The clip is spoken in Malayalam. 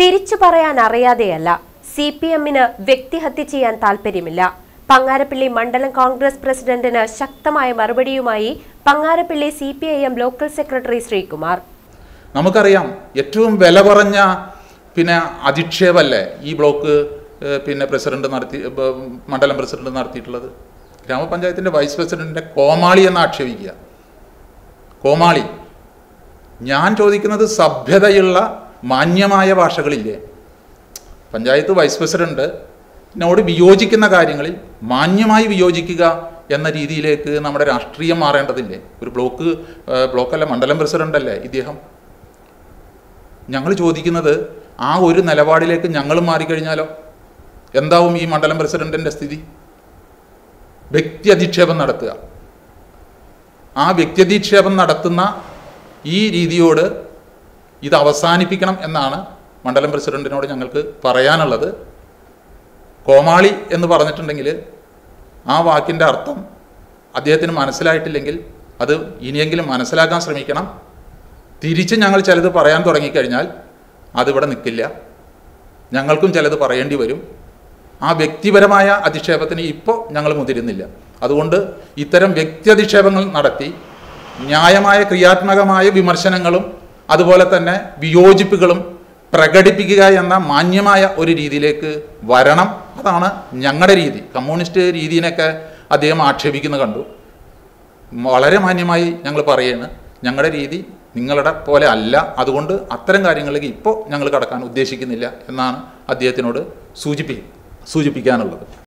തിരിച്ചു പറയാൻ അറിയാതെയല്ല സി പി എമ്മിന് വ്യക്തിഹത്യ ചെയ്യാൻ താൽപ്പര്യമില്ല പങ്ങാരപ്പള്ളി മണ്ഡലം കോൺഗ്രസ് പ്രസിഡന്റിന് ശക്തമായ മറുപടിയുമായി Pangarappally C P I M local secretary Sreekumar നമുക്കറിയാം ഏറ്റവും വില കുറഞ്ഞ പിന്നെ അധിക്ഷേപല്ലേ ഈ ബ്ലോക്ക് ഏഹ്, പിന്നെ പ്രസിഡന്റ് നടത്തി ബ- മണ്ഡലം പ്രസിഡന്റ് നടത്തിയിട്ടുള്ളത് ഗ്രാമപഞ്ചായത്തിൻ്റെ വൈസ് പ്രസിഡന്റിനെ കോമാളി എന്ന് ആക്ഷേപിക്കുക കോമാളി ഞാൻ ചോദിക്കുന്നത് സഭ്യതയുള്ള മാന്യമായ ഭാഷകളില്ലേ പഞ്ചായത്ത് വൈസ് പ്രസിഡന്റ് നോട് വിയോജിക്കുന്ന കാര്യങ്ങളിൽ മാന്യമായി വിയോജിക്കുക എന്ന രീതിയിലേക്ക് നമ്മുടെ രാഷ്ട്രീയം മാറേണ്ടതില്ലേ ഒരു ബ്ലോക്ക് ഏഹ്, ബ്ലോക്കല്ല മണ്ഡലം പ്രസിഡന്റ് അല്ലേ ഇദ്ദേഹം ഞങ്ങൾ ചോദിക്കുന്നത് ആ ഒരു നിലപാടിലേക്ക് ഞങ്ങൾ മാറിക്കഴിഞ്ഞാലോ എന്താവും ഈ മണ്ഡലം പ്രസിഡന്റിന്റെ സ്ഥിതി വ്യക്തി അധിക്ഷേപം നടത്തുക ആ വ്യക്തി അധിക്ഷേപം നടത്തുന്ന ഈ രീതിയോട് ഇത് അവസാനിപ്പിക്കണം എന്നാണ് മണ്ഡലം പ്രസിഡന്റിനോട് ഞങ്ങൾക്ക് പറയാനുള്ളത് കോമാളി എന്ന് പറഞ്ഞിട്ടുണ്ടെങ്കിൽ ആ വാക്കിൻ്റെ അർത്ഥം അദ്ദേഹത്തിന് മനസ്സിലായിട്ടില്ലെങ്കിൽ അത് ഇനിയെങ്കിലും മനസ്സിലാക്കാൻ ശ്രമിക്കണം തിരിച്ച് ഞങ്ങൾ ചിലത് പറയാൻ തുടങ്ങിക്കഴിഞ്ഞാൽ അതിവിടെ നിൽക്കില്ല ഞങ്ങൾക്കും ചിലത് പറയേണ്ടി വരും ആ വ്യക്തിപരമായ അധിക്ഷേപത്തിന് ഇപ്പോൾ ഞങ്ങൾ മുതിരുന്നില്ല അതുകൊണ്ട് ഇത്തരം വ്യക്തി അധിക്ഷേപങ്ങൾ നടത്തി ന്യായമായ ക്രിയാത്മകമായ വിമർശനങ്ങളും അതുപോലെ തന്നെ വിയോജിപ്പുകളും പ്രകടിപ്പിക്കുക എന്ന മാന്യമായ ഒരു രീതിയിലേക്ക് വരണം അതാണ് ഞങ്ങളുടെ രീതി കമ്മ്യൂണിസ്റ്റ് രീതിയിനൊക്കെ അദ്ദേഹം ആക്ഷേപിക്കുന്നത് കണ്ടു വളരെ മാന്യമായി ഞങ്ങൾ പറയുകയാണ് ഞങ്ങളുടെ രീതി നിങ്ങളുടെ പോലെ അല്ല അതുകൊണ്ട് അത്തരം കാര്യങ്ങളിലേക്ക് ഇപ്പോൾ ഞങ്ങൾ കടക്കാൻ ഉദ്ദേശിക്കുന്നില്ല എന്നാണ് അദ്ദേഹത്തിനോട് സൂചിപ്പി സൂചിപ്പിക്കാനുള്ളത്